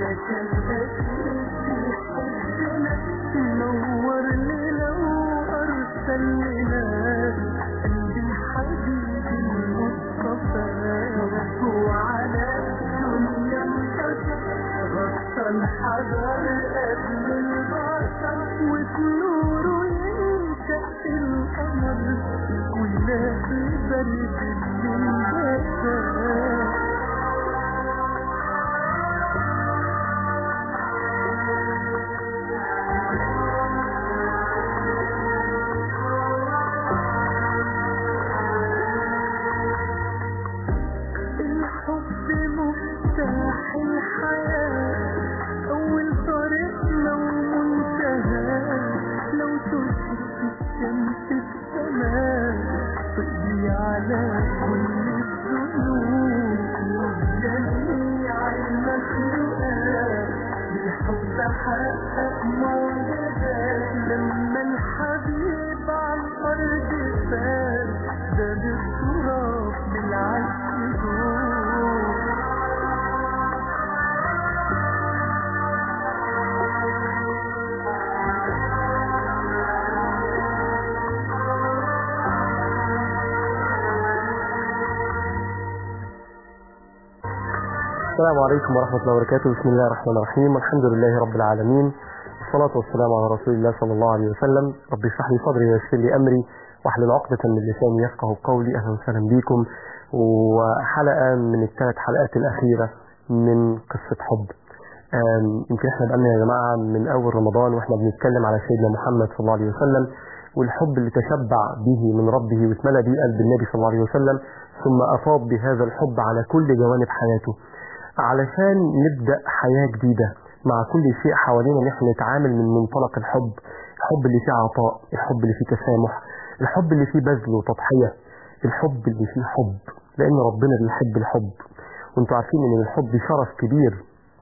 علشان أكيد بيحبنا نور لي لو أرسل لنا قلبي حبيبي المصطفى وعلى الدنيا انكشف غطى الحجر قبل البشر وفي نوره ينشأ القمر ويلاقي برد البشر الحب مفتاح الحياة أول طريقنا ومنتهى لو تشرق الشمس السماء تقضي على كل الذنوب جميع المخلوقات بالحب حقق معجزات لما الحبيب على الأرض فات ده بالتراب بالعكس جوه السلام عليكم ورحمة الله وبركاته بسم الله الرحمن الرحيم والحمد لله رب العالمين والصلاة والسلام على رسول الله صلى الله عليه وسلم ربي اشرح لي صدري ويسر لي أمري واحلل عقدة من لساني يفقه قولي أهلا وسهلا بكم وحلقة من الثلاث حلقات الأخيرة من قصة حب آم، يمكن احنا بقالنا يا جماعة من أول رمضان واحنا بنتكلم على سيدنا محمد صلى الله عليه وسلم والحب اللي تشبع به من ربه واتملى به قلب النبي صلى الله عليه وسلم ثم أفاض بهذا الحب على كل جوانب حياته علشان نبدأ حياة جديدة مع كل شيء حوالينا نحن نتعامل من منطلق الحب الحب اللي فيه عطاء الحب اللي فيه تسامح الحب اللي فيه بذل وتضحية الحب اللي فيه حب لأن ربنا بيحب الحب وانتوا عارفين ان الحب شرف كبير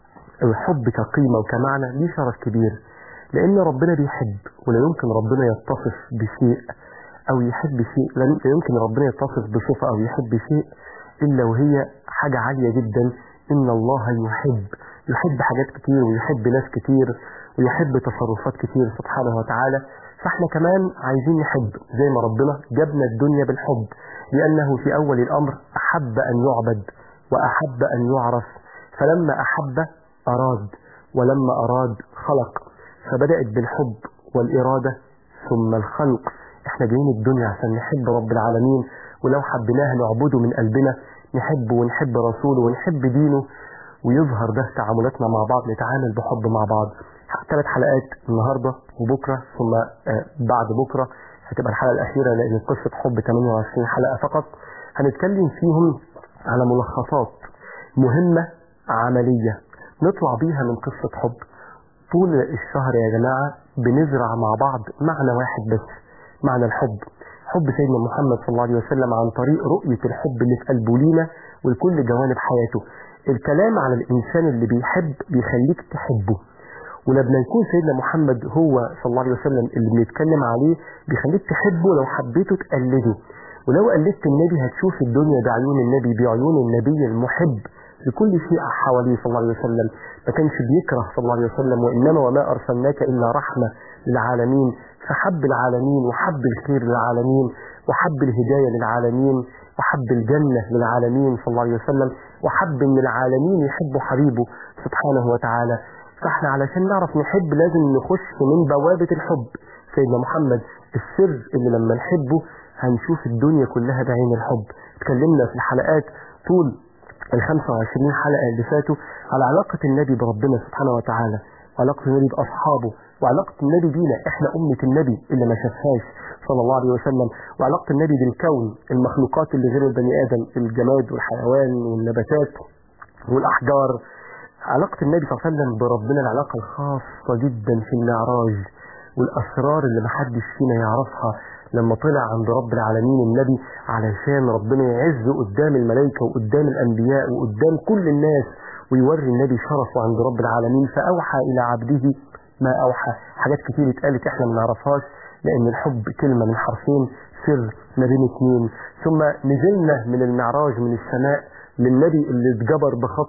الحب كقيمة وكمعنى ليه شرف كبير لأن ربنا بيحب ولا يمكن ربنا يتصف بشيء أو يحب شيء لا يمكن ربنا يتصف بصفة أو يحب شيء إلا وهي حاجة عالية جدا إن الله يحب يحب حاجات كتير ويحب ناس كتير ويحب تصرفات كتير سبحانه وتعالى فاحنا كمان عايزين نحب زي ما ربنا جابنا الدنيا بالحب لأنه في أول الأمر أحب أن يعبد وأحب أن يعرف فلما أحب أراد ولما أراد خلق فبدأت بالحب والإرادة ثم الخلق احنا جايين الدنيا عشان نحب رب العالمين ولو حبيناه نعبده من قلبنا نحبه ونحب رسوله ونحب دينه ويظهر ده في تعاملاتنا مع بعض نتعامل بحب مع بعض ثلاث حلقات النهاردة وبكرة ثم آه، بعد بكرة هتبقى الحلقة الأخيرة لأن قصة حب 28 حلقة فقط هنتكلم فيهم على ملخصات مهمة عملية نطلع بيها من قصة حب طول الشهر يا جماعة بنزرع مع بعض معنى واحد بس معنى الحب حب سيدنا محمد صلى الله عليه وسلم عن طريق رؤية الحب اللي في قلبه لينا ولكل جوانب حياته الكلام على الإنسان اللي بيحب بيخليك تحبه ولما يكون سيدنا محمد هو صلى الله عليه وسلم اللي بنتكلم عليه بيخليك تحبه لو حبيته تقلده ولو قلدت النبي هتشوف الدنيا بعيون النبي بعيون النبي المحب لكل شيء حواليه صلى الله عليه وسلم ما كانش بيكره صلى الله عليه وسلم وإنما وما أرسلناك إلا رحمة للعالمين فحب العالمين وحب الخير للعالمين وحب الهداية للعالمين وحب الجنة للعالمين صلى الله عليه وسلم وحب ان العالمين يحبوا حبيبه سبحانه وتعالى فاحنا علشان نعرف نحب لازم نخش من بوابة الحب سيدنا محمد السر اللي لما نحبه هنشوف الدنيا كلها بعين الحب اتكلمنا في الحلقات طول ال 25 حلقة اللي فاتوا على علاقة النبي بربنا سبحانه وتعالى وعلاقة النبي بأصحابه وعلاقة النبي بينا احنا أمة النبي اللي ما شافهاش صلى الله عليه وسلم وعلاقة النبي بالكون المخلوقات اللي غير البني آدم الجماد والحيوان والنباتات والأحجار علاقة النبي صلى الله عليه وسلم بربنا العلاقة الخاصة جدا في المعراج والأسرار اللي محدش فينا يعرفها لما طلع عند رب العالمين النبي علشان ربنا يعز قدام الملائكة وقدام الأنبياء وقدام كل الناس ويوري النبي شرفه عند رب العالمين فأوحى إلى عبده ما أوحى حاجات كتير اتقالت احنا ما نعرفهاش لأن الحب كلمة من حرفين سر ما بين اتنين ثم نزلنا من المعراج من السماء للنبي اللي اتجبر بخاطره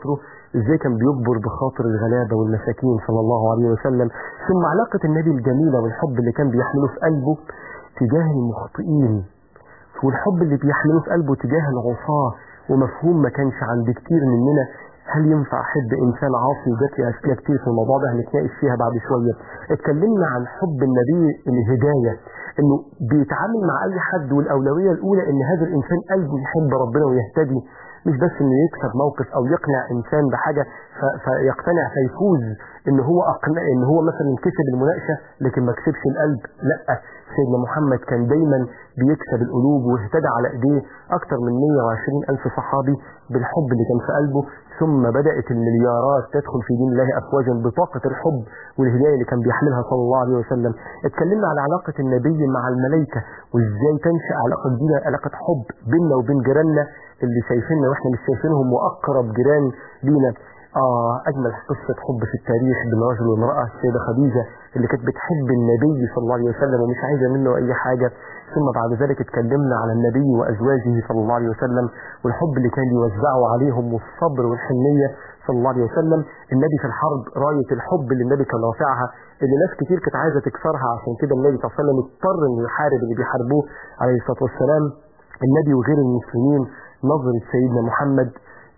ازاي كان بيجبر بخاطر الغلابة والمساكين صلى الله عليه وسلم ثم علاقة النبي الجميلة والحب اللي كان بيحمله في قلبه تجاه المخطئين والحب اللي بيحمله في قلبه تجاه العصاة ومفهوم ما كانش عند كتير مننا هل ينفع احب انسان عاصي وجات لي اسئله كتير في الموضوع ده هنتناقش فيها بعد شويه اتكلمنا عن حب النبي الهدايه انه بيتعامل مع اي حد والاولويه الاولى ان هذا الانسان قلبه يحب ربنا ويهتدي مش بس انه يكسب موقف او يقنع انسان بحاجه ف- فيقتنع فيفوز ان هو أقنع ان هو مثلا كسب المناقشه لكن ما كسبش القلب لا سيدنا محمد كان دايما بيكسب القلوب واهتدى على ايديه اكثر من 120 الف صحابي بالحب اللي كان في قلبه ثم بدات المليارات تدخل في دين الله افواجا بطاقه الحب والهدايه اللي كان بيحملها صلى الله عليه وسلم اتكلمنا على علاقه النبي مع الملائكه وازاي تنشا علاقه جديده علاقه حب بيننا وبين جيراننا اللي شايفيننا واحنا مش شايفينهم واقرب جيران لينا آه أجمل قصة حب في التاريخ بين رجل وامرأة السيدة خديجة اللي كانت بتحب النبي صلى الله عليه وسلم ومش عايزة منه أي حاجة ثم بعد ذلك اتكلمنا على النبي وأزواجه صلى الله عليه وسلم والحب اللي كان يوزعه عليهم والصبر والحنية صلى الله عليه وسلم النبي في الحرب راية الحب اللي النبي كان رافعها اللي ناس كتير كانت عايزة تكسرها عشان كده النبي صلى الله عليه وسلم اضطر انه يحارب اللي بيحاربوه عليه الصلاة والسلام النبي وغير المسلمين نظرة سيدنا محمد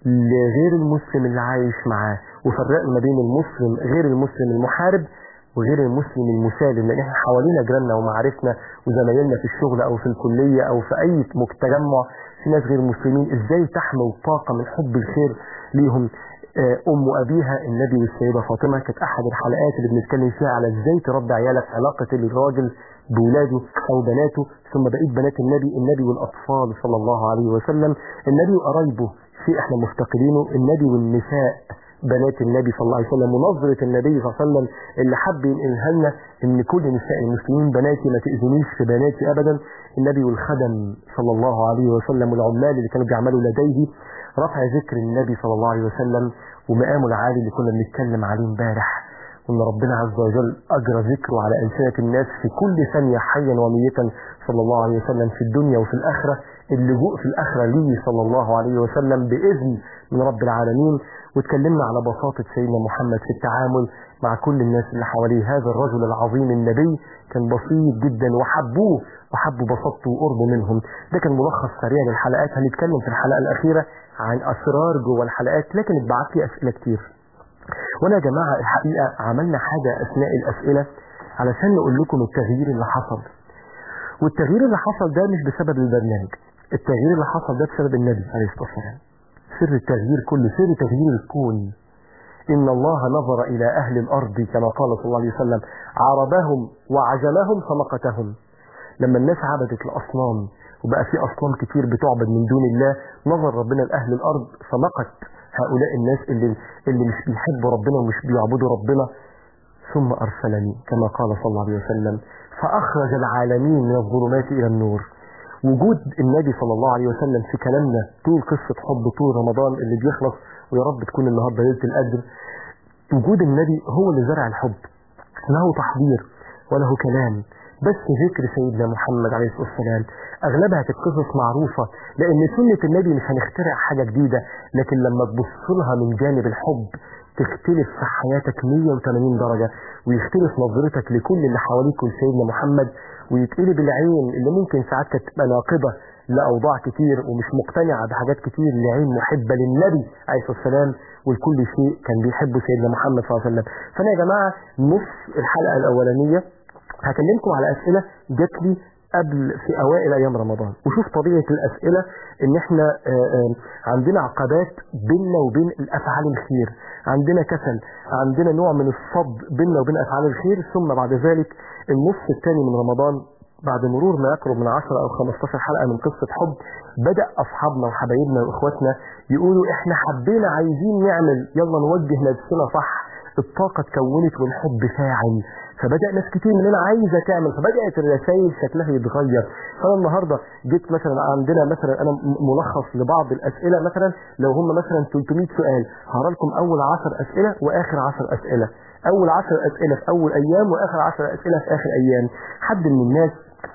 لغير المسلم اللي عايش معاه وفرقنا ما بين المسلم غير المسلم المحارب وغير المسلم المسالم لان احنا حوالينا جيراننا ومعارفنا وزمايلنا في الشغل او في الكليه او في اي تجمع في ناس غير مسلمين ازاي تحمل طاقه من حب الخير ليهم آه، ام ابيها النبي والسيده فاطمه كانت احد الحلقات اللي بنتكلم فيها على ازاي تربي عيالك علاقه الراجل بولاده او بناته ثم بقيه بنات النبي النبي والاطفال صلى الله عليه وسلم النبي وقرايبه شيء احنا مفتقدينه النبي والنساء بنات النبي صلى الله عليه وسلم ونظرة النبي صلى الله عليه وسلم اللي حب ينقلها لنا ان كل نساء المسلمين بناتي ما تأذنيش في بناتي ابدا النبي والخدم صلى الله عليه وسلم والعمال اللي كانوا بيعملوا لديه رفع ذكر النبي صلى الله عليه وسلم ومقامه العالي اللي كنا بنتكلم عليه امبارح وان ربنا عز وجل اجرى ذكره على السنه الناس في كل ثانيه حيا وميتا صلى الله عليه وسلم في الدنيا وفي الاخره اللجوء في الاخره ليه صلى الله عليه وسلم باذن من رب العالمين واتكلمنا على بساطه سيدنا محمد في التعامل مع كل الناس اللي حواليه هذا الرجل العظيم النبي كان بسيط جدا وحبوه وحبوا بساطته وقربه منهم ده كان ملخص سريع للحلقات هنتكلم في الحلقه الاخيره عن اسرار جوه الحلقات لكن اتبعت لي اسئله كتير وانا يا جماعه الحقيقه عملنا حاجه اثناء الاسئله علشان نقول لكم التغيير اللي حصل والتغيير اللي حصل ده مش بسبب البرنامج التغيير اللي حصل ده بسبب النبي عليه الصلاه والسلام سر التغيير كله سر تغيير الكون إن الله نظر إلى أهل الأرض كما قال صلى الله عليه وسلم عربهم وعجمهم فمقتهم لما الناس عبدت الأصنام وبقى في أصنام كتير بتعبد من دون الله نظر ربنا لأهل الأرض فمقت هؤلاء الناس اللي, اللي مش بيحبوا ربنا ومش بيعبدوا ربنا ثم أرسلني كما قال صلى الله عليه وسلم فأخرج العالمين من الظلمات إلى النور وجود النبي صلى الله عليه وسلم في كلامنا طول قصة حب طول رمضان اللي بيخلص ويا رب تكون النهارده ليلة القدر وجود النبي هو اللي زرع الحب له تحضير وله كلام بس ذكر سيدنا محمد عليه الصلاة والسلام أغلبها كانت قصص معروفة لأن سنة النبي مش هنخترع حاجة جديدة لكن لما تبص لها من جانب الحب تختلف في حياتك 180 درجة ويختلف نظرتك لكل اللي حواليك ولسيدنا محمد ويتقلب العين اللي ممكن ساعات كانت تبقى ناقضة لأوضاع كتير ومش مقتنعة بحاجات كتير لعين محبة للنبي عليه الصلاة والسلام ولكل شيء كان بيحبه سيدنا محمد صلى الله عليه وسلم فأنا يا جماعة نص الحلقة الأولانية هكلمكم على أسئلة جات لي قبل في أوائل أيام رمضان وشوف طبيعة الأسئلة إن إحنا آه، آه، عندنا عقبات بيننا وبين الأفعال الخير عندنا كسل عندنا نوع من الصد بيننا وبين أفعال الخير ثم بعد ذلك النصف الثاني من رمضان بعد مرور ما يقرب من 10 أو 15 حلقة من قصة حب بدأ أصحابنا وحبايبنا وإخواتنا يقولوا إحنا حبينا عايزين نعمل يلا نوجه نفسنا صح الطاقة اتكونت والحب فاعل فبدأ ناس كتير مننا عايزة تعمل فبدأت الرسائل شكلها يتغير فأنا النهاردة جيت مثلا عندنا مثلا أنا م- ملخص لبعض الأسئلة مثلا لو هم مثلا 300 سؤال هقرا لكم أول 10 أسئلة وآخر 10 أسئلة أول 10 أسئلة في أول أيام وآخر 10 أسئلة في آخر أيام حد من الناس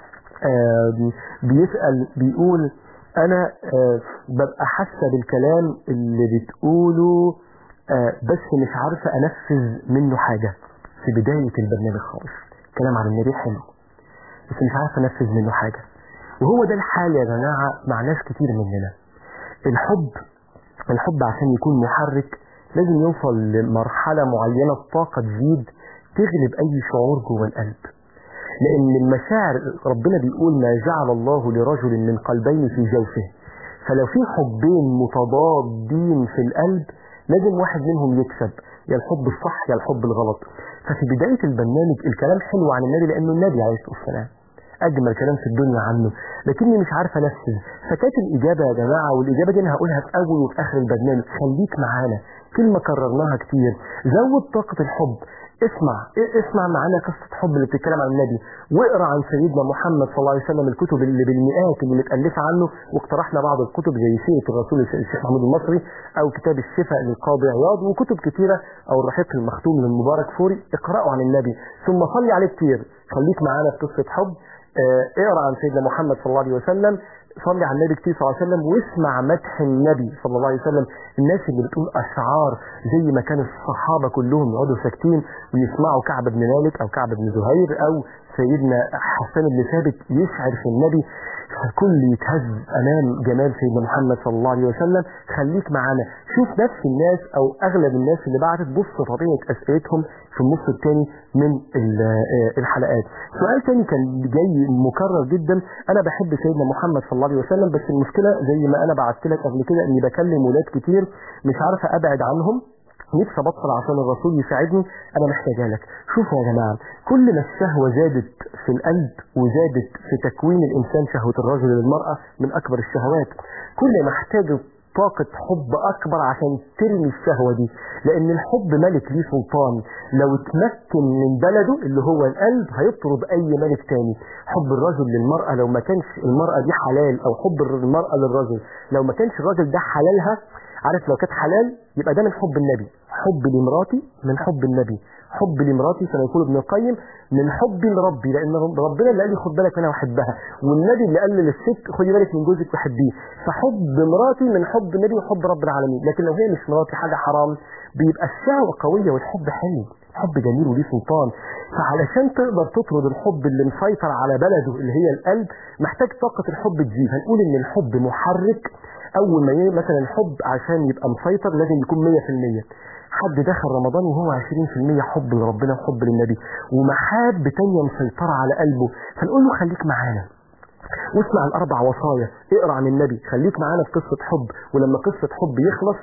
آه، بيسأل بيقول أنا آه، ببقى حاسة بالكلام اللي بتقوله آه بس مش عارفة انفذ منه حاجة في بداية البرنامج خالص كلام عن النبي حلو بس مش عارفة انفذ منه حاجة وهو ده الحال يا جماعة مع ناس كتير مننا الحب الحب عشان يكون محرك لازم يوصل لمرحلة معينة الطاقة تزيد تغلب أي شعور جوه القلب لأن المشاعر ربنا بيقول ما جعل الله لرجل من قلبين في جوفه فلو في حبين متضادين في القلب لازم واحد منهم يكسب يا الحب الصح يا الحب الغلط ففي بداية البرنامج الكلام حلو عن النبي لأنه النبي عليه الصلاة والسلام أجمل كلام في الدنيا عنه لكني مش عارف أنفذ فكانت الإجابة يا جماعة والإجابة دي أنا هقولها في أول وفي آخر البرنامج خليك معانا كلمة كررناها كتير زود طاقة الحب اسمع اسمع معانا قصة حب اللي بتتكلم عن النبي واقرا عن سيدنا محمد صلى الله عليه وسلم الكتب اللي بالمئات اللي متألفة عنه واقترحنا بعض الكتب زي سيرة الرسول الشيخ محمود المصري او كتاب الشفاء للقاضي عياض وكتب كتيرة او الرحيق المختوم للمبارك فوري اقرأوا عن النبي ثم صلي عليه كتير خليك معانا في قصة حب اه اقرا عن سيدنا محمد صلى الله عليه وسلم صلي على النبي كتير صلى الله عليه وسلم واسمع مدح النبي صلى الله عليه وسلم الناس اللي بتقول اشعار زي ما كان الصحابه كلهم يقعدوا ساكتين ويسمعوا كعب بن مالك او كعب بن زهير او سيدنا حسان بن ثابت يشعر في النبي فالكل يتهز امام جمال سيدنا محمد صلى الله عليه وسلم خليك معانا شوف نفس الناس او اغلب الناس اللي بعتت بص طبيعه اسئلتهم في النص الثاني من الحلقات سؤال تاني كان جاي مكرر جدا انا بحب سيدنا محمد صلى الله عليه وسلم بس المشكله زي ما انا بعت لك قبل كده اني بكلم ولاد كتير مش عارفه ابعد عنهم نفسي ابطل عشان الرسول يساعدني انا محتاجه لك شوفوا يا جماعه كل ما الشهوه زادت في القلب وزادت في تكوين الانسان شهوه الرجل للمراه من اكبر الشهوات كل ما احتاج طاقة حب أكبر عشان ترمي الشهوة دي لأن الحب ملك ليه سلطان لو اتمكن من بلده اللي هو القلب هيطرد أي ملك تاني حب الرجل للمرأة لو ما كانش المرأة دي حلال أو حب المرأة للرجل لو ما كانش الراجل ده حلالها عارف لو كانت حلال يبقى ده من حب النبي حب لمراتي من حب النبي حب لمراتي كما يقول ابن القيم من حبي لربي لان ربنا اللي قال لي خد بالك انا بحبها والنبي اللي قال للست خدي بالك من جوزك وحبيه فحب مراتي من حب النبي وحب رب العالمين لكن لو هي مش مراتي حاجه حرام بيبقى الشهوه قويه والحب حلو حب جميل وليه سلطان فعلشان تقدر تطرد الحب اللي مسيطر على بلده اللي هي القلب محتاج طاقه الحب تزيد هنقول ان الحب محرك اول ما مثلا الحب عشان يبقى مسيطر لازم يكون 100% حد دخل رمضان وهو 20% حب لربنا وحب للنبي ومحاب تانية مسيطرة على قلبه فنقول له خليك معانا واسمع الاربع وصايا اقرا عن النبي خليك معانا في قصه حب ولما قصه حب يخلص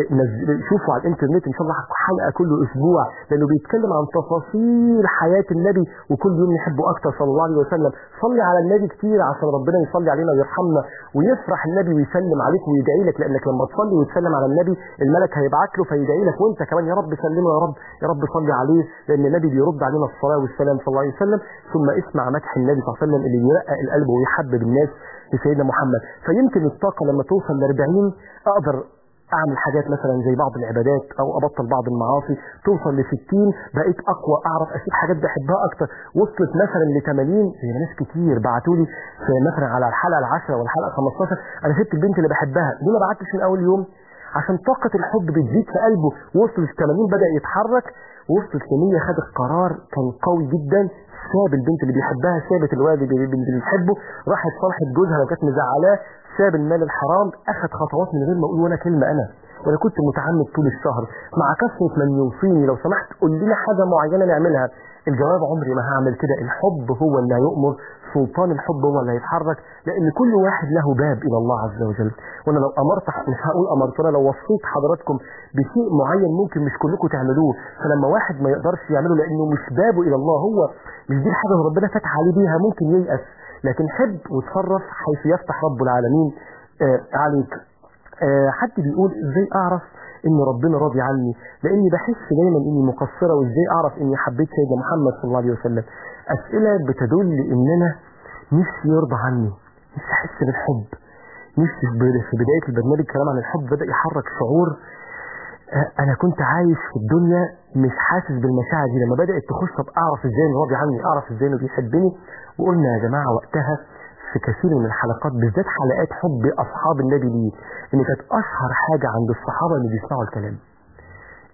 شوفوا على الانترنت ان شاء الله حلقه كل اسبوع لانه بيتكلم عن تفاصيل حياه النبي وكل يوم نحبه اكتر صلى الله عليه وسلم صلي على النبي كتير عشان ربنا يصلي علينا ويرحمنا ويفرح النبي ويسلم عليك ويدعي لك لانك لما تصلي وتسلم على النبي الملك هيبعت له فيدعي لك وانت كمان يا رب سلمه يا رب يا رب صلي عليه لان النبي بيرد علينا الصلاه والسلام صلى الله عليه وسلم ثم اسمع مدح النبي صلى الله عليه وسلم اللي يرقق القلب ويحبب الناس لسيدنا محمد فيمكن الطاقه لما توصل ل 40 اقدر اعمل حاجات مثلا زي بعض العبادات او ابطل بعض المعاصي توصل ل 60 بقيت اقوى اعرف اسيب حاجات بحبها اكتر وصلت مثلا ل 80 زي ما ناس كتير بعتوا لي مثلا على الحلقه العاشره والحلقه 15 انا سبت البنت اللي بحبها ليه ما بعتش من اول يوم عشان طاقة الحب بتزيد في قلبه وصل ل 80 بدأ يتحرك وصلت ل 100 خد القرار كان قوي جدا ساب البنت اللي بيحبها سابت الولد اللي اللي بيحبه راحت صالحت جوزها لو كانت مزعلاه ساب المال الحرام اخذ خطوات من غير ما اقول ولا كلمه انا وانا كنت متعمد طول الشهر مع كثره من يوصيني لو سمحت قول لنا حاجه معينه نعملها الجواب عمري ما هعمل كده الحب هو اللي هيؤمر سلطان الحب هو اللي هيتحرك لان كل واحد له باب الى الله عز وجل وانا لو امرت مش هقول امرت انا لو وصيت حضراتكم بشيء معين ممكن مش كلكم تعملوه فلما واحد ما يقدرش يعمله لانه مش بابه الى الله هو مش دي الحاجه اللي ربنا فتح عليه بيها ممكن ييأس لكن حب وتصرف حيث يفتح رب العالمين آه عليك آه حد بيقول ازاي اعرف ان ربنا راضي عني لاني بحس دايما اني مقصره وازاي اعرف اني حبيت سيدنا محمد صلى الله عليه وسلم اسئله بتدل ان انا نفسي يرضى عني نفسي احس بالحب نفسي في بدايه البرنامج كلام عن الحب بدا يحرك شعور انا كنت عايش في الدنيا مش حاسس بالمشاعر دي لما بدات تخش طب اعرف ازاي انه راضي عني اعرف ازاي انه بيحبني وقلنا يا جماعه وقتها في كثير من الحلقات بالذات حلقات حب اصحاب النبي ليه ان كانت اشهر حاجه عند الصحابه اللي بيسمعوا الكلام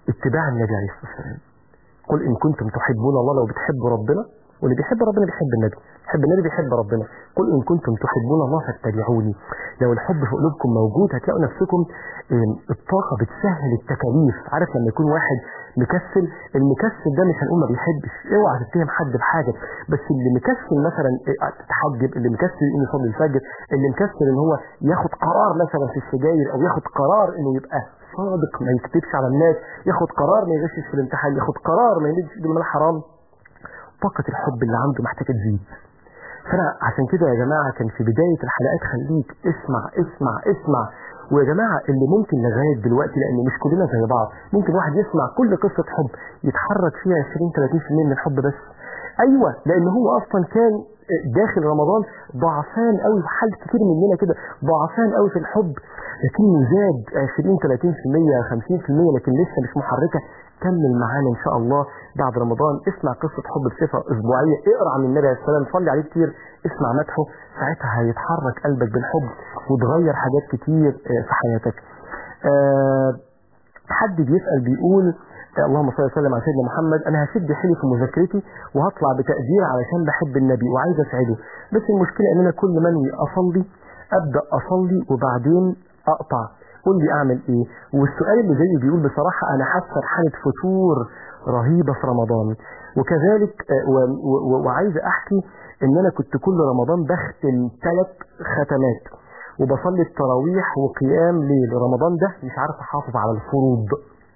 اتباع النبي عليه الصلاة والسلام قل إن كنتم تحبون الله لو بتحبوا ربنا واللي بيحب ربنا بيحب النبي بيحب النبي بيحب ربنا قل إن كنتم تحبون الله فاتبعوني لو الحب في قلوبكم موجود هتلاقوا نفسكم آم، الطاقة بتسهل التكاليف عارف لما يكون واحد مكسل المكسل ده مش هنقول ما بيحبش اوعى تتهم حد بحاجة بس اللي مكسل مثلا آه، تتحجب اللي مكسل يقوم يصلي الفجر اللي مكسل ان هو ياخد قرار مثلا في السجاير او ياخد قرار انه يبقى صادق ما يكتبش على الناس ياخد قرار ما يغشش في الامتحان ياخد قرار ما يلبسش بالمال حرام طاقة الحب اللي عنده محتاجة تزيد فانا عشان كده يا جماعة كان في بداية الحلقات خليك اسمع اسمع اسمع ويا جماعة اللي ممكن لغاية دلوقتي لان مش كلنا زي بعض ممكن واحد يسمع كل قصة حب يتحرك فيها 20 30% من الحب بس ايوه لان هو اصلا كان داخل رمضان ضعفان قوي حال كتير مننا كده ضعفان قوي في الحب لكنه زاد 20 30% 50% لكن لسه مش محركه كمل معانا ان شاء الله بعد رمضان اسمع قصه حب بصفه اسبوعيه اقرا عن النبي عليه السلام صلي عليه كتير اسمع مدحه ساعتها هيتحرك قلبك بالحب وتغير حاجات كتير آه، في حياتك آه، حد بيسال بيقول اللهم صل وسلم على سيدنا محمد انا هشد حيلي في مذاكرتي وهطلع بتقدير علشان بحب النبي وعايز اسعده بس المشكله ان انا كل ما انوي اصلي ابدا اصلي وبعدين اقطع قول لي اعمل ايه والسؤال اللي زي بيقول بصراحه انا حاسه بحاله فتور رهيبه في رمضان وكذلك آه، و- و- وعايز احكي ان انا كنت كل رمضان بختم ثلاث ختمات وبصلي التراويح وقيام ليل رمضان ده مش عارف احافظ على الفروض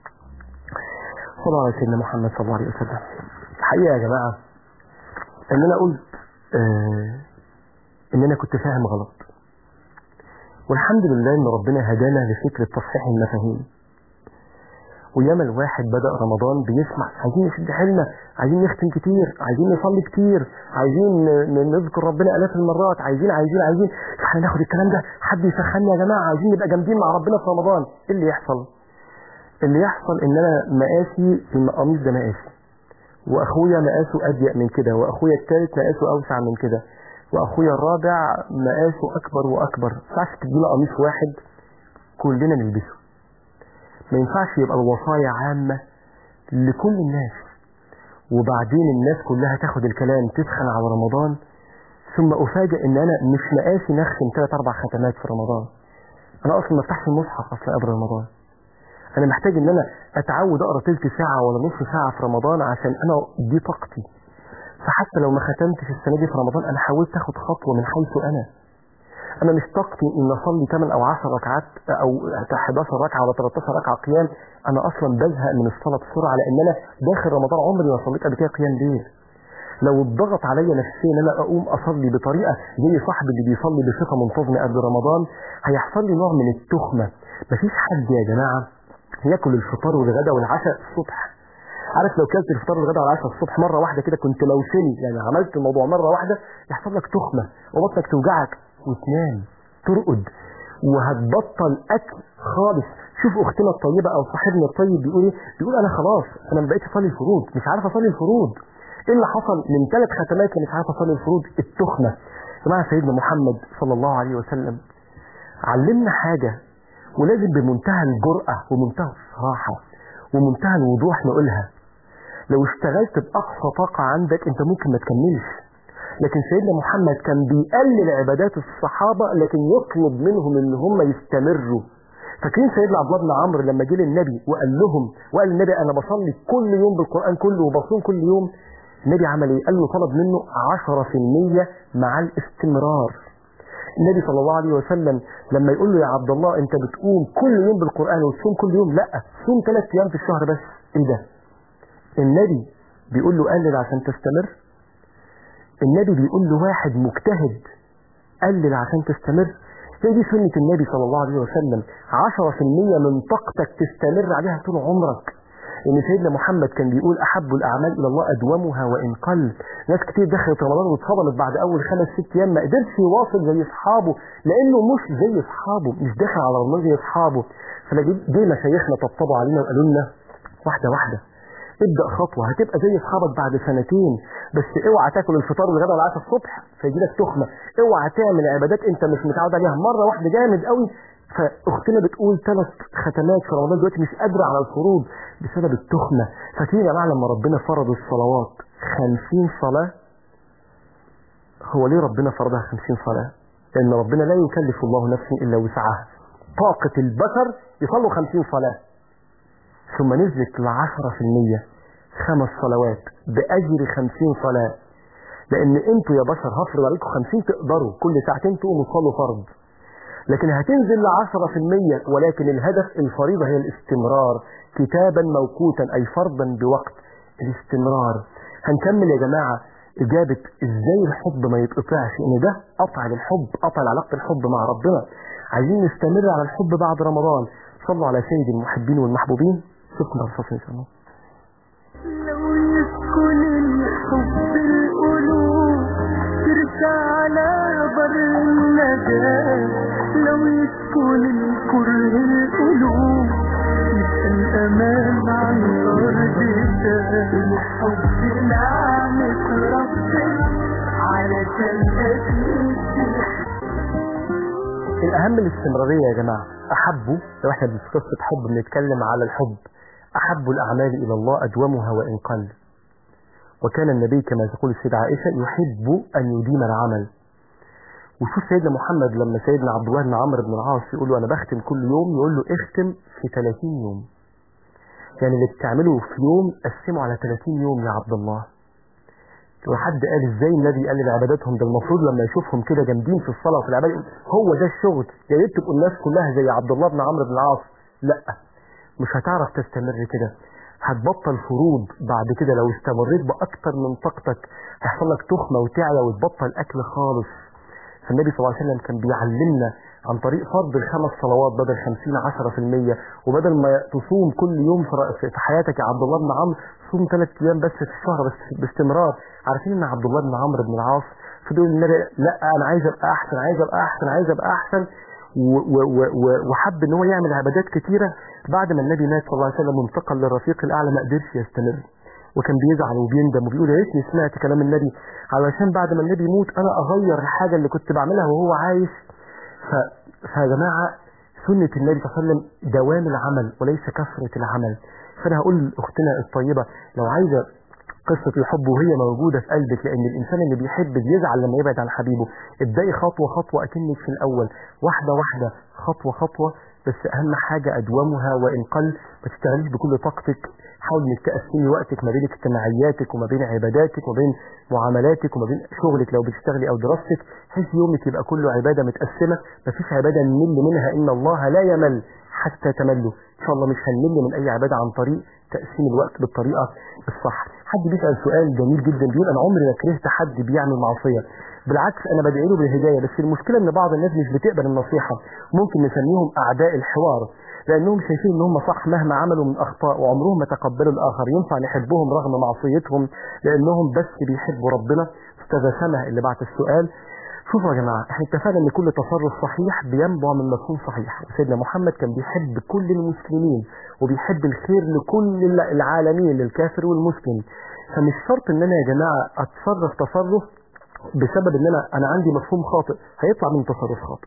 صلى الله على سيدنا محمد صلى الله عليه وسلم الحقيقة يا جماعة ان انا قلت آه ان انا كنت فاهم غلط والحمد لله ان ربنا هدانا لفكرة تصحيح المفاهيم وياما الواحد بدأ رمضان بيسمع عايزين نشد حيلنا عايزين نختم كتير عايزين نصلي كتير عايزين ن- نذكر ربنا آلاف المرات عايزين عايزين عايزين احنا ناخد الكلام ده حد يسخني يا جماعة عايزين نبقى جامدين مع ربنا في رمضان ايه اللي يحصل اللي يحصل ان انا مقاسي القميص ده مقاسي واخويا مقاسه اضيق من كده واخويا الثالث مقاسه اوسع من كده واخويا الرابع مقاسه اكبر واكبر ما ينفعش تدينا قميص واحد كلنا نلبسه ما ينفعش يبقى الوصايا عامة لكل الناس وبعدين الناس كلها تاخد الكلام تسخن على رمضان ثم افاجئ ان انا مش مقاسي نختم ثلاث اربع ختمات في رمضان انا اصلا ما افتحش المصحف اصلا قبل رمضان انا محتاج ان انا اتعود اقرا تلت ساعه ولا نص ساعه في رمضان عشان انا دي طاقتي فحتى لو ما ختمتش السنه دي في رمضان انا حاولت اخد خطوه من حيث انا انا مش طاقتي ان اصلي 8 او 10 ركعات او 11 ركعه ولا 13 ركعه قيام انا اصلا بزهق من الصلاه بسرعه لان انا داخل رمضان عمري ما صليت قبل كده قيام ليل لو اتضغط عليا نفسيا ان انا اقوم اصلي بطريقه زي صاحبي اللي بيصلي بصفه منتظمه قبل رمضان هيحصل لي نوع من التخمه مفيش حد يا جماعه ياكل الفطار والغداء والعشاء الصبح عارف لو كلت الفطار والغداء والعشاء الصبح مره واحده كده كنت لوثني يعني عملت الموضوع مره واحده يحصل لك تخمه وبطنك توجعك وتنام ترقد وهتبطل اكل خالص شوف اختنا الطيبه او صاحبنا الطيب بيقول ايه بيقول انا خلاص انا ما بقيتش اصلي الفروض مش عارف اصلي الفروض ايه اللي حصل من ثلاث ختمات مش عارف اصلي الفروض التخمه يا جماعه سيدنا محمد صلى الله عليه وسلم علمنا حاجه ولازم بمنتهى الجرأة ومنتهى الصراحة ومنتهى الوضوح نقولها لو اشتغلت بأقصى طاقة عندك انت ممكن ما تكملش لكن سيدنا محمد كان بيقلل عبادات الصحابة لكن يطلب منهم ان هم يستمروا فاكرين سيدنا عبد الله بن عمرو لما جه للنبي وقال لهم وقال للنبي انا بصلي كل يوم بالقران كله وبصوم كل يوم النبي عمل ايه؟ قال له طلب منه 10% مع الاستمرار النبي صلى الله عليه وسلم لما يقول له يا عبد الله انت بتقوم كل يوم بالقران وتصوم كل يوم لا صوم ثلاث ايام في الشهر بس ايه ده؟ النبي بيقول له قلل عشان تستمر النبي بيقول له واحد مجتهد قلل عشان تستمر هي دي سنة النبي صلى الله عليه وسلم 10% من طاقتك تستمر عليها طول عمرك ان سيدنا محمد كان بيقول احب الاعمال الى الله ادومها وان قل ناس كتير دخلت رمضان واتصدمت بعد اول خمس ست ايام ما قدرش يواصل زي اصحابه لانه مش زي اصحابه مش داخل على رمضان زي اصحابه فلقيت دي مشايخنا طبطبوا علينا وقالوا لنا واحده واحده ابدأ خطوة هتبقى زي اصحابك بعد سنتين بس اوعى تاكل الفطار والغدا والعشاء الصبح فيجي لك تخمة اوعى تعمل عبادات انت مش متعود عليها مرة واحدة جامد قوي فاختنا بتقول ثلاث ختمات في رمضان دلوقتي مش قادرة على الفروض بسبب التخمة فاكرين يا جماعة لما ربنا فرض الصلوات 50 صلاة هو ليه ربنا فرضها 50 صلاة لأن ربنا لا يكلف الله نفسا إلا وسعها طاقة البشر يصلوا 50 صلاة ثم نزلت ل 10% خمس صلوات بأجر 50 صلاة لأن انتوا يا بشر هفرض عليكم 50 تقدروا كل ساعتين تقوموا تصلوا فرض لكن هتنزل ل 10% ولكن الهدف الفريضة هي الاستمرار كتابا موقوتا أي فرضا بوقت الاستمرار هنكمل يا جماعة إجابة إزاي الحب ما يتقطعش إن ده قطع للحب قطع علاقة الحب مع ربنا عايزين نستمر على الحب بعد رمضان صلوا على سيد المحبين والمحبوبين شكرا للرسول إن شاء الله لو يسكن الحب القلوب ترجع على بر النجاة لو يسكن الكره القلوب يبقى الأمان عن أرض الحب نعمة ربنا علشان أكيد الأهم الاستمرارية يا جماعة أحبوا لو احنا في قصة حب بنتكلم على الحب أحب الأعمال إلى الله أدومها وإن قل وكان النبي كما تقول السيدة عائشة يحب أن يديم العمل وشوف سيدنا محمد لما سيدنا عبد الله بن عمرو بن العاص يقول له أنا بختم كل يوم يقول له اختم في 30 يوم يعني اللي بتعمله في يوم قسمه على 30 يوم يا عبد الله لو حد قال ازاي النبي قال لعباداتهم ده المفروض لما يشوفهم كده جامدين في الصلاه وفي العباده يقول هو ده الشغل يا ريت تبقوا الناس كلها زي عبد الله بن عمرو بن العاص لا مش هتعرف تستمر كده هتبطل فروض بعد كده لو استمريت باكتر من طاقتك هيحصل لك تخمه وتعيا وتبطل اكل خالص فالنبي صلى الله عليه وسلم كان بيعلمنا عن طريق فرض الخمس صلوات بدل 50 10% وبدل ما تصوم كل يوم في في حياتك يا عبد الله بن عمرو صوم ثلاث ايام بس في الشهر بس باستمرار عارفين ان عبد الله بن عمرو بن العاص فضل النبي لا انا عايز ابقى احسن عايز ابقى احسن عايز ابقى احسن و- و- و- و- وحب ان هو يعمل عبادات كتيره بعد ما النبي مات صلى الله عليه وسلم وانتقل للرفيق الاعلى ما قدرش يستمر وكان بيزعل وبيندم وبيقول يا ريتني سمعت كلام النبي علشان بعد ما النبي يموت انا اغير الحاجه اللي كنت بعملها وهو عايش ف... فيا جماعه سنه النبي صلى الله عليه وسلم دوام العمل وليس كثره العمل فانا هقول لاختنا الطيبه لو عايزه قصة الحب وهي موجودة في قلبك لأن الإنسان اللي بيحب بيزعل لما يبعد عن حبيبه ابدأي خطوة خطوة أكنك في الأول واحدة واحدة خطوة خطوة بس أهم حاجة أدومها وإن قل ما تشتغليش بكل طاقتك حاول انك تقسمي وقتك ما بين اجتماعياتك وما بين عباداتك وما بين معاملاتك وما بين شغلك لو بتشتغلي او دراستك بحيث يومك يبقى كله عباده متقسمه مفيش عباده نمل منها ان الله لا يمل حتى تملوا ان شاء الله مش هنمل من اي عباده عن طريق تقسيم الوقت بالطريقه الصح حد بيسال سؤال جميل جدا بيقول انا عمري ما كرهت حد بيعمل معصيه بالعكس انا بدعي له بالهدايه بس المشكله ان بعض الناس مش بتقبل النصيحه ممكن نسميهم اعداء الحوار لانهم شايفين ان هم صح مهما عملوا من اخطاء وعمرهم ما تقبلوا الاخر ينفع نحبهم رغم معصيتهم لانهم بس بيحبوا ربنا استاذه سما اللي بعت السؤال شوفوا يا جماعه احنا اتفقنا ان كل تصرف صحيح بينبع من مفهوم صحيح وسيدنا محمد كان بيحب كل المسلمين وبيحب الخير لكل العالمين للكافر والمسلم فمش شرط ان انا يا جماعه اتصرف تصرف بسبب ان انا انا عندي مفهوم خاطئ هيطلع من تصرف خاطئ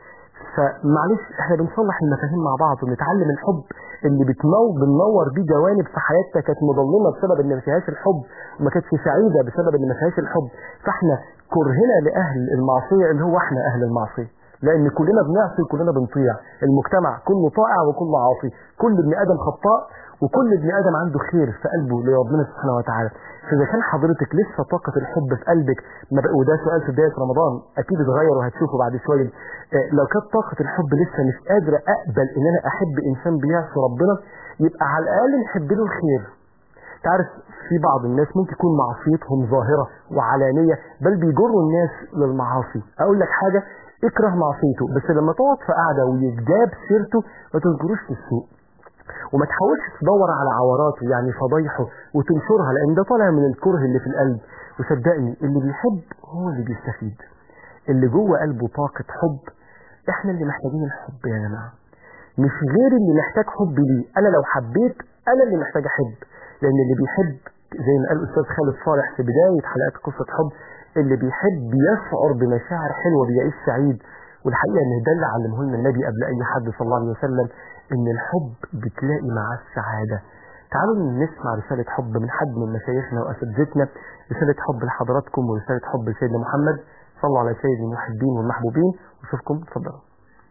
فمعلش احنا بنصلح المفاهيم مع بعض ونتعلم الحب اللي بتنور بننور بيه جوانب في حياتنا كانت مظلمه بسبب ان ما فيهاش الحب وما كانتش سعيده بسبب ان ما فيهاش الحب فاحنا كرهنا لاهل المعصيه اللي هو احنا اهل المعصيه لان كلنا بنعصي وكلنا بنطيع المجتمع كله طائع وكله عاصي كل ابن ادم خطاء وكل ابن ادم عنده خير في قلبه لربنا سبحانه وتعالى فاذا كان حضرتك لسه طاقه الحب في قلبك ما بق- وده سؤال في بدايه رمضان اكيد اتغير وهتشوفه بعد شويه آه، لو كانت طاقه الحب لسه مش قادره اقبل ان انا احب انسان بيعصي ربنا يبقى على الاقل نحب له الخير تعرف في بعض الناس ممكن يكون معصيتهم ظاهرة وعلانية بل بيجروا الناس للمعاصي أقول لك حاجة اكره معصيته بس لما تقعد في قعدة ويجاب سيرته ما تذكروش في السوق وما تحاولش تدور على عوراته يعني فضايحه وتنشرها لان ده طالع من الكره اللي في القلب وصدقني اللي بيحب هو اللي بيستفيد اللي جوه قلبه طاقة حب احنا اللي محتاجين الحب يا جماعة مش غير اللي محتاج حب ليه انا لو حبيت انا اللي محتاج احب لأن اللي بيحب زي ما قال الأستاذ خالد صالح في بداية حلقات قصة حب اللي بيحب يشعر بمشاعر حلوة بيعيش سعيد والحقيقة ان ده اللي علمه لنا النبي قبل أي حد صلى الله عليه وسلم ان الحب بتلاقي معاه السعادة تعالوا نسمع رسالة حب من حد من مشايخنا وأساتذتنا رسالة حب لحضراتكم ورسالة حب لسيدنا محمد صلوا على سيد المحبين والمحبوبين وشوفكم اتفضلوا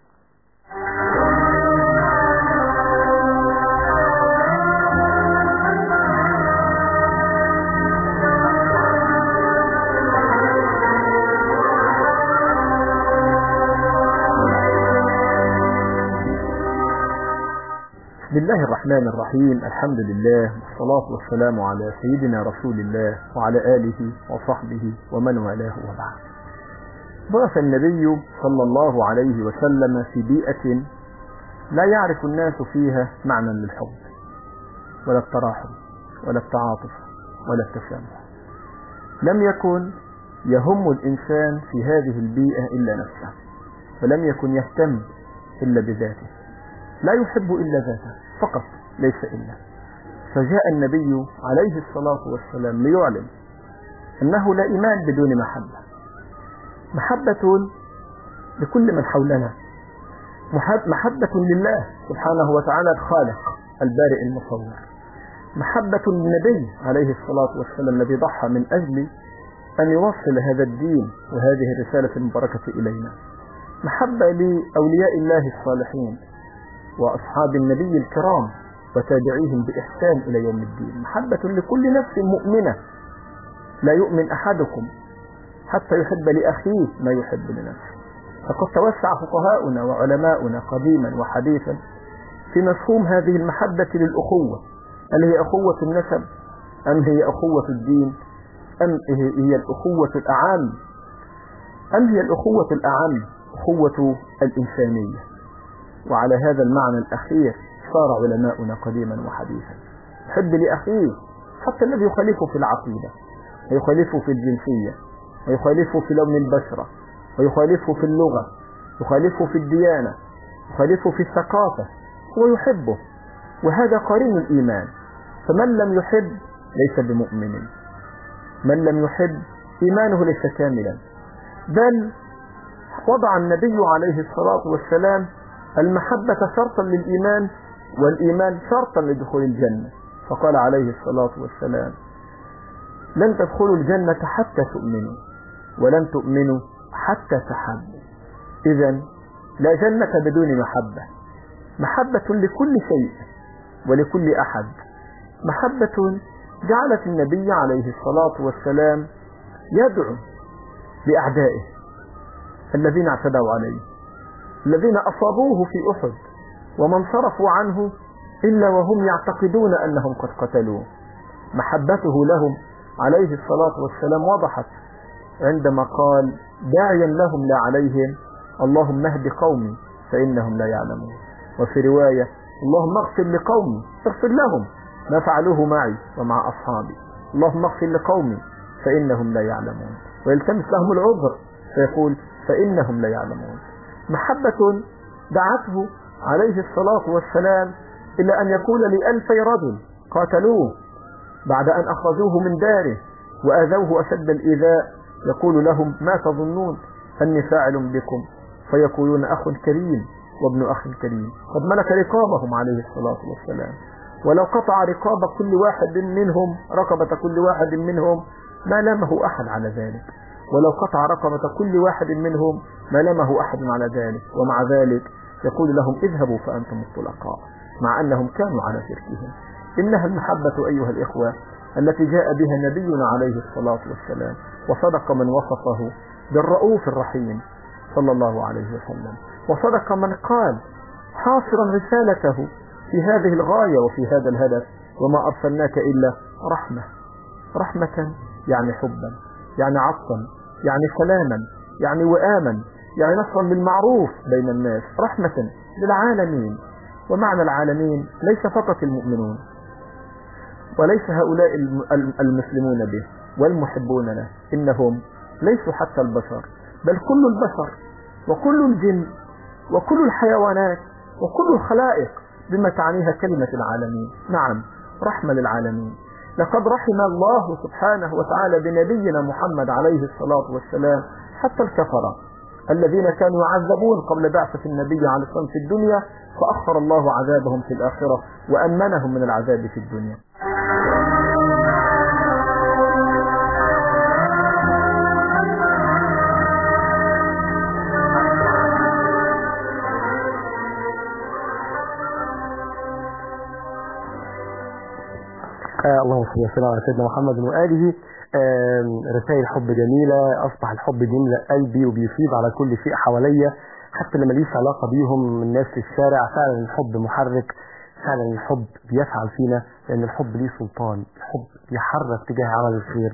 بسم الله الرحمن الرحيم الحمد لله والصلاة والسلام على سيدنا رسول الله وعلى آله وصحبه ومن والاه وبعد بعث النبي صلى الله عليه وسلم في بيئة لا يعرف الناس فيها معنى للحب ولا التراحم ولا التعاطف ولا التسامح لم يكن يهم الإنسان في هذه البيئة إلا نفسه ولم يكن يهتم إلا بذاته لا يحب إلا ذاته فقط ليس إلا فجاء النبي عليه الصلاة والسلام ليعلم أنه لا إيمان بدون محبة محبة لكل من حولنا محبة لله سبحانه وتعالى الخالق البارئ المصور محبة للنبي عليه الصلاة والسلام الذي ضحى من أجل أن يوصل هذا الدين وهذه الرسالة المباركة إلينا محبة لأولياء الله الصالحين وأصحاب النبي الكرام وتابعيهم بإحسان إلى يوم الدين محبة لكل نفس مؤمنة لا يؤمن أحدكم حتى يحب لأخيه ما يحب لنفسه فقد توسع فقهاؤنا وعلماؤنا قديما وحديثا في مفهوم هذه المحبة للأخوة هل هي أخوة النسب أم هي أخوة الدين أم هي الأخوة الأعم أم هي الأخوة الأعم أخوة الإنسانية وعلى هذا المعنى الأخير صار علماؤنا قديما وحديثا حب لأخيه حتى الذي يخالفه في العقيدة ويخالفه في الجنسية ويخالفه في لون البشرة ويخالفه في اللغة يخالفه في الديانة يخالفه في الثقافة هو يحبه وهذا قرين الإيمان فمن لم يحب ليس بمؤمن من لم يحب إيمانه ليس كاملا بل وضع النبي عليه الصلاة والسلام المحبة شرطا للإيمان والإيمان شرطا لدخول الجنة فقال عليه الصلاة والسلام لن تدخلوا الجنة حتى تؤمنوا ولن تؤمنوا حتى تحبوا إذا لا جنة بدون محبة محبة لكل شيء ولكل أحد محبة جعلت النبي عليه الصلاة والسلام يدعو لأعدائه الذين اعتدوا عليه الذين أصابوه في أحد وما انصرفوا عنه إلا وهم يعتقدون أنهم قد قتلوه محبته لهم عليه الصلاة والسلام وضحت عندما قال داعيا لهم لا عليهم اللهم اهد قومي فإنهم لا يعلمون وفي رواية اللهم اغفر لقومي اغفر لهم ما فعلوه معي ومع أصحابي اللهم اغفر لقومي فإنهم لا يعلمون ويلتمس لهم العذر فيقول فإنهم لا يعلمون محبة دعته عليه الصلاة والسلام إلى أن يقول لألفي رجل قاتلوه بعد أن أخرجوه من داره وآذوه أشد الإيذاء يقول لهم ما تظنون أني فاعل بكم فيقولون أخ كريم وابن أخ كريم قد ملك رقابهم عليه الصلاة والسلام ولو قطع رقاب كل واحد منهم رقبة كل واحد منهم ما لامه أحد على ذلك ولو قطع رقبة كل واحد منهم ما لمه أحد على ذلك ومع ذلك يقول لهم اذهبوا فأنتم الطلقاء مع أنهم كانوا على شركهم إنها المحبة أيها الإخوة التي جاء بها نبينا عليه الصلاة والسلام وصدق من وصفه بالرؤوف الرحيم صلى الله عليه وسلم وصدق من قال حاصرا رسالته في هذه الغاية وفي هذا الهدف وما أرسلناك إلا رحمة رحمة يعني حبا يعني عطفا يعني سلاما يعني وئاما يعني نصرا للمعروف بين الناس رحمة للعالمين ومعنى العالمين ليس فقط المؤمنون وليس هؤلاء المسلمون به والمحبون له إنهم ليسوا حتى البشر بل كل البشر وكل الجن وكل الحيوانات وكل الخلائق بما تعنيها كلمة العالمين نعم رحمة للعالمين لقد رحم الله سبحانه وتعالى بنبينا محمد عليه الصلاة والسلام حتى الكفرة الذين كانوا يعذبون قبل بعثة النبي عليه الصلاة والسلام في الدنيا فأخر الله عذابهم في الآخرة وأمنهم من العذاب في الدنيا آه اللهم صل وسلم على سيدنا محمد وآله آه رسائل حب جميلة أصبح الحب بيملأ قلبي وبيفيض على كل شيء حواليا حتى اللي ماليش علاقة بيهم الناس في الشارع فعلا الحب محرك فعلا الحب بيفعل فينا لأن الحب ليه سلطان الحب بيحرك تجاه عمل الخير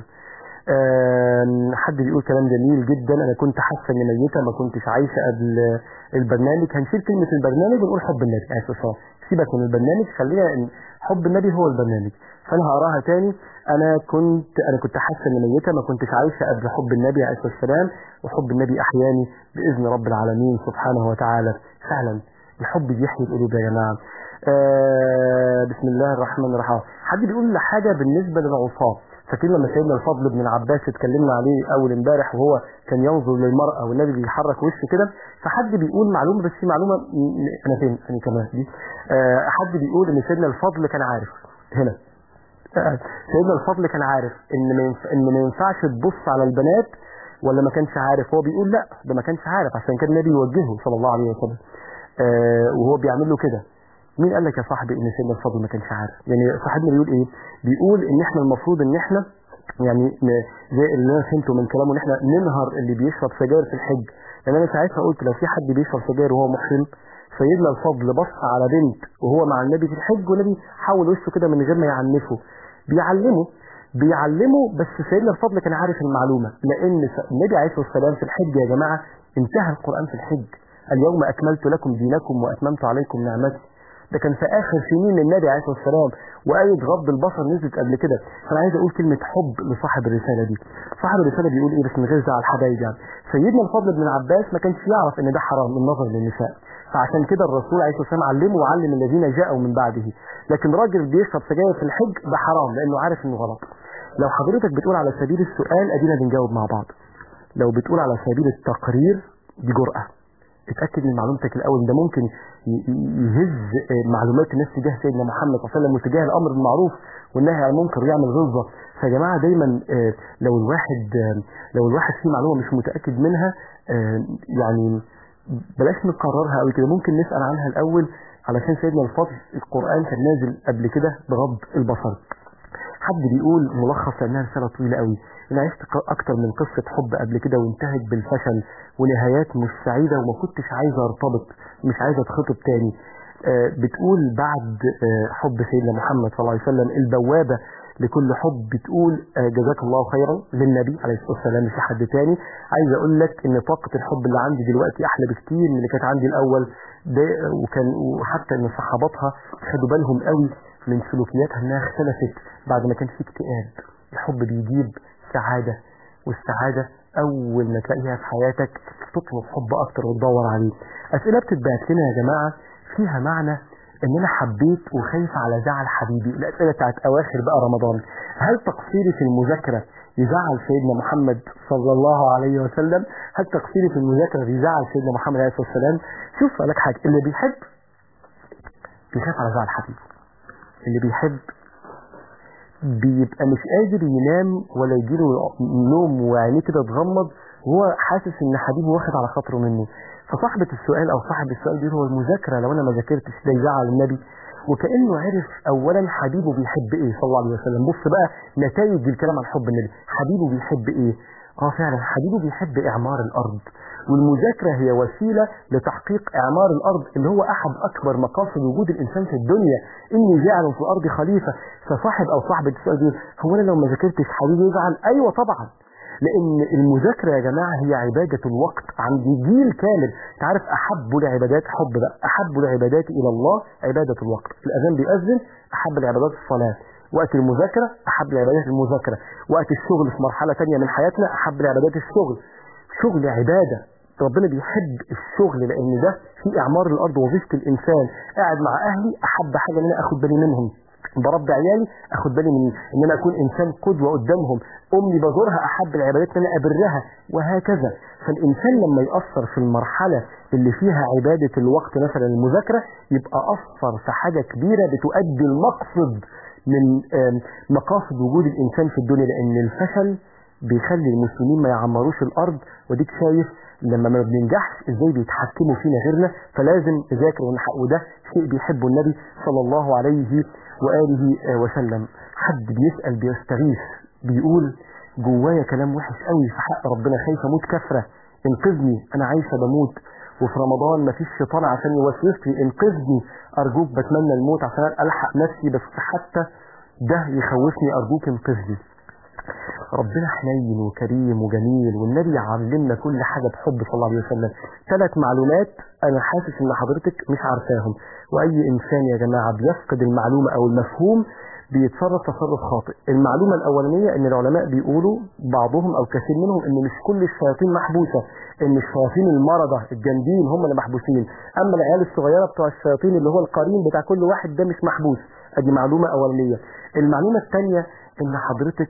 آه حد بيقول كلام جميل جدا انا كنت حاسه اني ميته ما كنتش عايشه قبل البرنامج هنشيل كلمه البرنامج ونقول حب النبي عليه الصلاه والسلام سيبك من البرنامج خلينا ان حب النبي هو البرنامج فانا هقراها تاني انا كنت انا كنت حاسه اني ميته ما كنتش عايشه قبل حب النبي عليه الصلاه والسلام وحب النبي احياني باذن رب العالمين سبحانه وتعالى فعلا الحب بيحيي القلوب يا جماعه آه بسم الله الرحمن الرحيم حد بيقول حاجه بالنسبه للعصاه فاكرين لما سيدنا الفضل بن العباس اتكلمنا عليه اول امبارح وهو كان ينظر للمرأة والنبي بيحرك وشه كده فحد بيقول معلومة بس في معلومة انا فين انا كمان دي آه حد بيقول ان سيدنا الفضل كان عارف هنا آه سيدنا الفضل كان عارف ان ما ينف... ان ما ينفعش تبص على البنات ولا ما كانش عارف هو بيقول لا ده ما كانش عارف عشان كان النبي يوجهه صلى الله عليه وسلم آه وهو بيعمل له كده مين قال لك يا صاحبي ان سيدنا الفضل ما كانش عارف يعني صاحبنا بيقول ايه بيقول ان احنا المفروض ان احنا يعني زي اللي انا فهمته من كلامه ان احنا ننهر اللي بيشرب سجاير في الحج لان انا ساعتها قلت لو في حد بيشرب سجاير وهو محرم سيدنا الفضل بص على بنت وهو مع النبي في الحج والنبي حول وشه كده من غير ما يعنفه بيعلمه بيعلمه بس سيدنا الفضل كان عارف المعلومه لان النبي عليه الصلاه والسلام في الحج يا جماعه انتهى القران في الحج اليوم اكملت لكم دينكم واتممت عليكم نعمتي ده كان في اخر سنين النبي عليه الصلاه والسلام وايه غض البصر نزلت قبل كده فانا عايز اقول كلمه حب لصاحب الرساله دي صاحب الرساله بيقول ايه بس من غير زعل حبايب يعني سيدنا الفضل بن عباس ما كانش يعرف ان ده حرام النظر للنساء فعشان كده الرسول عليه الصلاه والسلام علمه وعلم الذين جاءوا من بعده لكن راجل بيشرب سجاير في الحج ده حرام لانه عارف انه غلط لو حضرتك بتقول على سبيل السؤال ادينا بنجاوب مع بعض لو بتقول على سبيل التقرير دي جرأة اتأكد من معلومتك الأول ده ممكن يهز معلومات الناس تجاه سيدنا محمد صلى الله عليه وسلم وتجاه الأمر بالمعروف والنهي عن المنكر ويعمل غلظة فيا جماعة دايما لو الواحد لو الواحد فيه معلومة مش متأكد منها يعني بلاش نقررها قوي كده ممكن نسأل عنها الأول علشان سيدنا الفضل القرآن كان نازل قبل كده بغض البصر حد بيقول ملخص لانها رساله طويله قوي انا عشت اكتر من قصه حب قبل كده وانتهت بالفشل ونهايات مش سعيده وما كنتش عايزه ارتبط مش عايزه اتخطب تاني آه بتقول بعد آه حب سيدنا محمد صلى الله عليه وسلم البوابه لكل حب بتقول آه جزاك الله خيرا للنبي عليه الصلاه والسلام مش لحد تاني عايز اقول لك ان طاقه الحب اللي عندي دلوقتي احلى بكتير من اللي كانت عندي الاول ده وكان وحتى ان صحاباتها خدوا بالهم قوي من سلوكياتها انها اختلفت بعد ما كان في اكتئاب الحب بيجيب سعادة والسعادة اول ما تلاقيها في حياتك تطلب حب اكتر وتدور عليه اسئلة بتتبعت لنا يا جماعة فيها معنى ان انا حبيت وخايف على زعل حبيبي الاسئلة بتاعت اواخر بقى رمضان هل تقصيري في المذاكرة يزعل سيدنا محمد صلى الله عليه وسلم هل تقصيري في المذاكرة يزعل سيدنا محمد عليه الصلاة والسلام شوف لك حاجة اللي بيحب بيخاف على زعل حبيبه اللي بيحب بيبقى مش قادر ينام ولا يجيله نوم وعينيه كده تغمض وهو حاسس ان حبيبه واخد على خاطره منه فصاحبة السؤال او صاحب السؤال بيقول هو المذاكرة لو انا ما ذاكرتش ده يزعل النبي وكأنه عرف اولا حبيبه بيحب ايه صلى الله عليه وسلم بص بقى نتائج الكلام عن حب النبي حبيبه بيحب ايه اه فعلا حبيبه بيحب اعمار الارض والمذاكرة هي وسيلة لتحقيق اعمار الارض اللي هو احد اكبر مقاصد وجود الانسان في الدنيا اني جاعل في الارض خليفة فصاحب او صاحبة السؤال بيقول هو انا لو ما ذاكرتش حبيبي يزعل ايوه طبعا لان المذاكرة يا جماعة هي عبادة الوقت عند جيل كامل تعرف احب العبادات حب بقى احب العبادات الى الله عبادة الوقت الاذان بيأذن احب العبادات الصلاة وقت المذاكرة احب العبادات المذاكرة وقت الشغل في مرحلة تانية من حياتنا احب العبادات الشغل شغل عبادة ربنا بيحب الشغل لان ده في اعمار الارض وظيفة الانسان قاعد مع اهلي احب حاجة ان انا اخد بالي منهم بربي عيالي اخد بالي من ان انا اكون انسان قدوه قدامهم امي بزورها احب العبادات ان انا ابرها وهكذا فالانسان لما ياثر في المرحله اللي فيها عباده الوقت مثلا المذاكره يبقى اثر في حاجه كبيره بتؤدي المقصد من آم، مقاصد وجود الانسان في الدنيا لان الفشل بيخلي المسلمين ما يعمروش الارض وديك شايف لما ما بننجحش ازاي بيتحكموا فينا غيرنا فلازم نذاكر ونحقق وده شيء بيحبه النبي صلى الله عليه واله آه، وسلم حد بيسال بيستغيث بيقول جوايا كلام وحش قوي في حق ربنا خايف اموت كفره انقذني انا عايشه بموت وفي رمضان مفيش شيطان عشان يوسوس لي انقذني ارجوك بتمنى الموت عشان الحق نفسي بس حتى ده يخوفني ارجوك انقذني ربنا حنين وكريم وجميل والنبي علمنا كل حاجة بحب صلى الله عليه وسلم ثلاث معلومات أنا حاسس إن حضرتك مش عارفاهم وأي إنسان يا جماعة بيفقد المعلومة أو المفهوم بيتصرف تصرف خاطئ المعلومة الأولانية إن العلماء بيقولوا بعضهم أو كثير منهم إن مش كل الشياطين محبوسة إن الشياطين المرضى الجامدين هم اللي محبوسين أما العيال الصغيرة بتوع الشياطين اللي هو القرين بتاع كل واحد ده مش محبوس أدي معلومة أولانية المعلومة الثانية إن حضرتك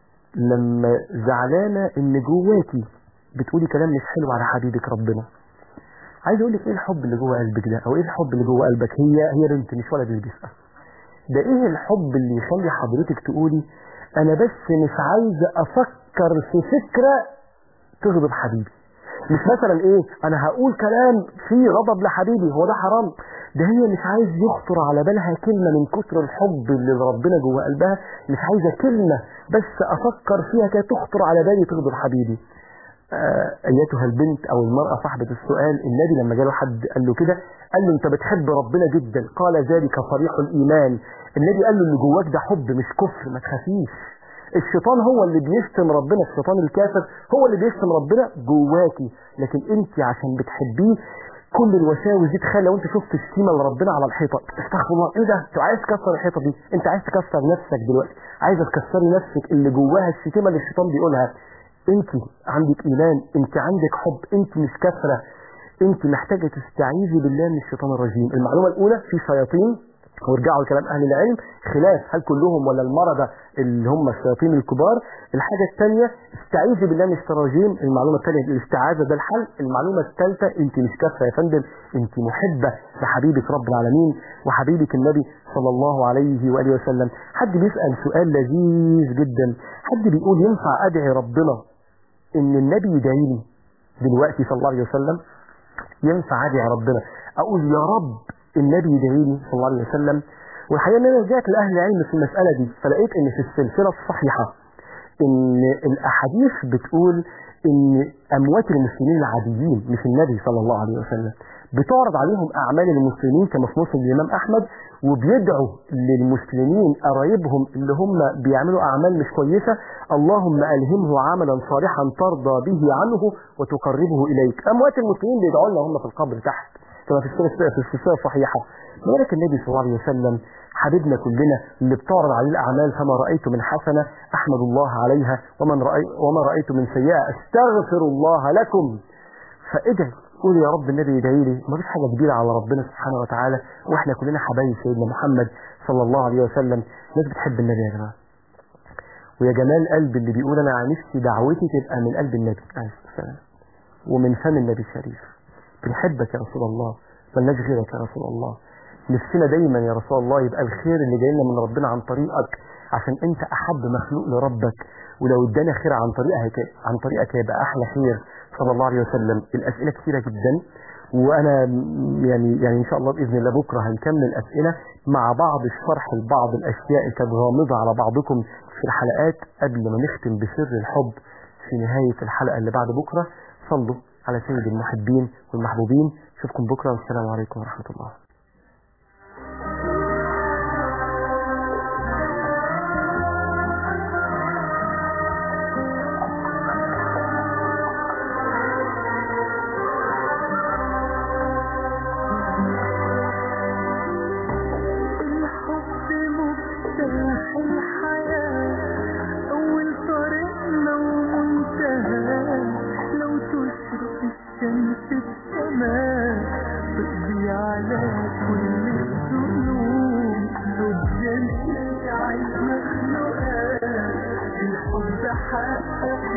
لما زعلانة ان جواكي بتقولي كلام مش حلو على حبيبك ربنا عايز اقول لك ايه الحب اللي جوه قلبك ده او ايه الحب اللي جوه قلبك هي هي بنت مش ولد اللي بيسأل ده ايه الحب اللي يخلي حضرتك تقولي انا بس مش عايزه افكر في فكره تغضب حبيبي مش مثلا ايه انا هقول كلام فيه غضب لحبيبي هو ده حرام ده هي مش عايز يخطر على بالها كلمة من كتر الحب اللي ربنا جوه قلبها مش عايزة كلمة بس افكر فيها كده تخطر على بالي تغضب حبيبي آه، ايتها البنت او المرأة صاحبة السؤال النبي لما جاله حد قال له كده قال له انت بتحب ربنا جدا قال ذلك صريح الايمان النبي قال له اللي جواك ده حب مش كفر ما تخافيش الشيطان هو اللي بيشتم ربنا الشيطان الكافر هو اللي بيشتم ربنا جواكي لكن انت عشان بتحبيه كل الوساوس دي تخيل لو انت شفت شتيمه لربنا على الحيطه استغفر الله ايه ده انت عايز تكسر الحيطه دي انت عايز تكسر نفسك دلوقتي عايزه تكسري نفسك اللي جواها الشتيمه اللي الشيطان بيقولها انت عندك ايمان انت عندك حب انت مش كافره انت محتاجه تستعيذي بالله من الشيطان الرجيم المعلومه الاولى في شياطين وارجعوا لكلام اهل العلم خلاف هل كلهم ولا المرضى اللي هم الشياطين الكبار الحاجه الثانيه استعيذي بالله من الشيطان الرجيم المعلومه الثانيه الاستعاذه ده الحل المعلومه الثالثه انت مش كافره يا فندم انت محبه لحبيبك رب العالمين وحبيبك النبي صلى الله عليه واله وسلم حد بيسال سؤال لذيذ جدا حد بيقول ينفع ادعي ربنا ان النبي يدعي لي دلوقتي صلى الله عليه وسلم ينفع ادعي ربنا اقول يا رب النبي يدعي لي صلى الله عليه وسلم والحقيقه ان انا رجعت لاهل العلم في المساله دي فلقيت ان في السلسله الصحيحه ان الاحاديث بتقول ان اموات المسلمين العاديين مش النبي صلى الله عليه وسلم بتعرض عليهم اعمال المسلمين كما في مسلم الامام احمد وبيدعوا للمسلمين قرايبهم اللي هم بيعملوا اعمال مش كويسه اللهم الهمه عملا صالحا ترضى به عنه وتقربه اليك اموات المسلمين بيدعوا لنا هم في القبر تحت كما في السلسله في السلسله الصحيحه ولكن النبي صلى الله عليه وسلم حبيبنا كلنا اللي بتعرض عليه الاعمال فما رايت من حسنه احمد الله عليها ومن رأي وما رايت من سيئه استغفر الله لكم فادعي قول يا رب النبي يدعي لي ما فيش حاجه كبيره على ربنا سبحانه وتعالى واحنا كلنا حبايب سيدنا محمد صلى الله عليه وسلم ناس بتحب النبي يا جماعه ويا جمال قلب اللي بيقول انا نفسي دعوتي تبقى من قلب النبي عليه السلام ومن فم النبي الشريف بنحبك يا رسول الله ملناش غيرك يا رسول الله نفسنا دايما يا رسول الله يبقى الخير اللي جاي لنا من ربنا عن طريقك عشان انت احب مخلوق لربك ولو ادانا خير عن طريقك عن طريقك يبقى احلى خير صلى الله عليه وسلم الاسئله كثيره جدا وانا يعني يعني ان شاء الله باذن الله بكره هنكمل الاسئله مع بعض الشرح لبعض الاشياء اللي كانت غامضه على بعضكم في الحلقات قبل ما نختم بسر الحب في نهايه الحلقه اللي بعد بكره صلوا على سيد المحبين والمحبوبين اشوفكم بكره والسلام عليكم ورحمه الله الحب مفتاح الحياة أول طريقنا ومنتهى لو تشرق الشمس السماء تقضي على حاسة